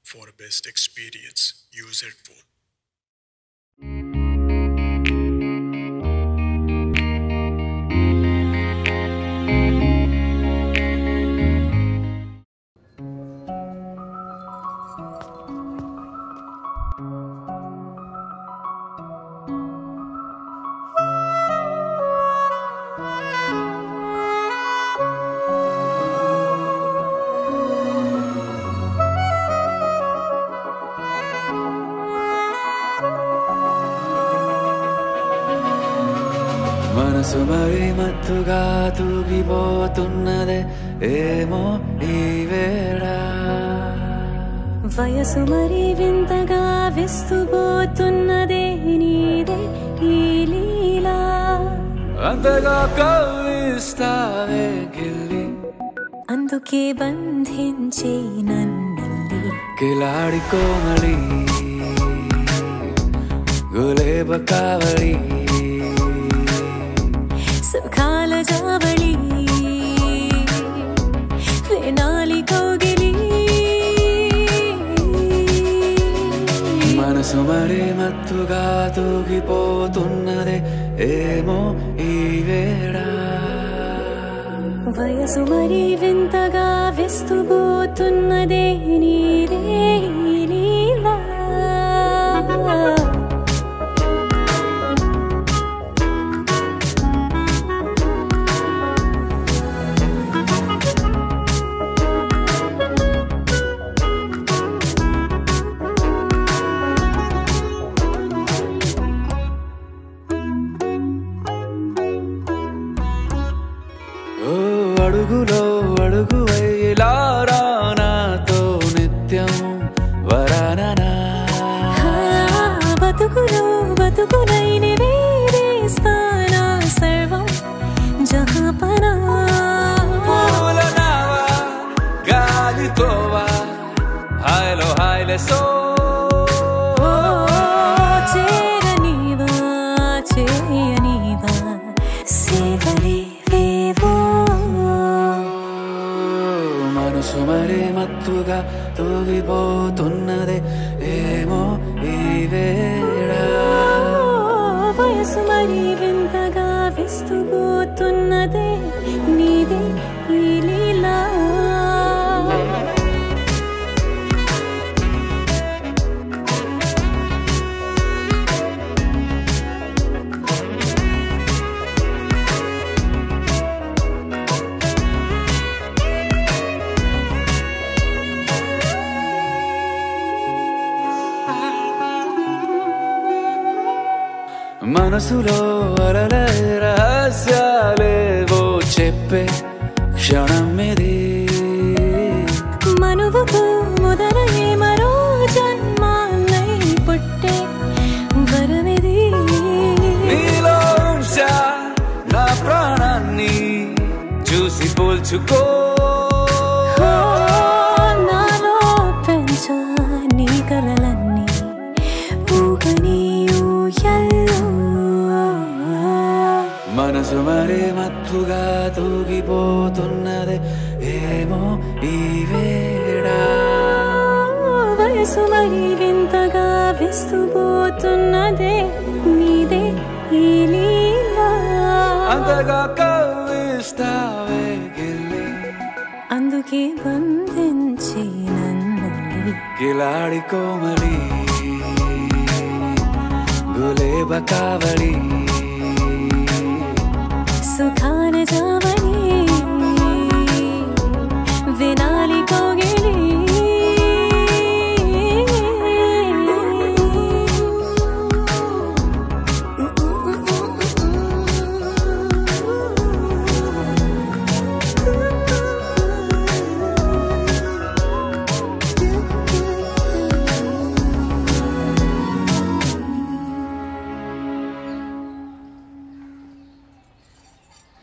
For best experience, use headphone. మనసు మరి మత్తుగా తూగిపోతున్నదే ఏమో ఈ వేళ వయసు మరి వింతగా విస్తుపోతున్నదే నీదే ఈ లీలా అంతగా కవ్విస్తావే గిల్లి అందుకే బంధించి నన్నల్లి కిలాడి కోమలి గులేబ కావలి సుఖాల జావళి వేనాలి కౌగిలి మనసు మరి మత్తుగా తూగిపోతున్నదే ఏమో ఈ వేళ వయసు మరి వింతగా విస్తుపోతున్నదే నీదే ఈ లీలా ఓ అడుగులో అడుగు వేయలా రా నాతో నిత్యం వరాననా ఆ, బతుకులో బతుకులైన వేరేస్తానా సర్వం జహాపనా పూల నావా, గాలితోవా హాయ్లో హాయ్లే సో ఓ, చేరనివా చేయనివా సేవలే వేవో మనసు మరి మత్తుగా తూగిపోతున్నదే ఏమో ఈ వేళ వయసు మరి వింతగా విస్తుపోతున్నదే నీదే ఈ లీలా మనసులో అలలే రహస్యాలేవో చెప్పే క్షణం ఇది మనువుతో మొదలయ్యే మరో జన్మాన్నై పుట్టే వరమిది నీలో ఉంచా నా ప్రాణాన్ని చూసి పోల్చుకో ఓ, నాలో పెంచా నీ కలలన్నీ ఊగని ఊయల్లో మనసు మరి మత్తుగా తూగిపోతున్నదే ఏమో ఈ వేళ వయసు మరి వింతగా విస్తుపోతున్నదే నీదే ఈ లీలా అంతగా కవ్విస్తావే గిల్లి అందుకే బంధించి నన్నల్లి కిలాడి కోమలి గులేబ కావలి సుఖాన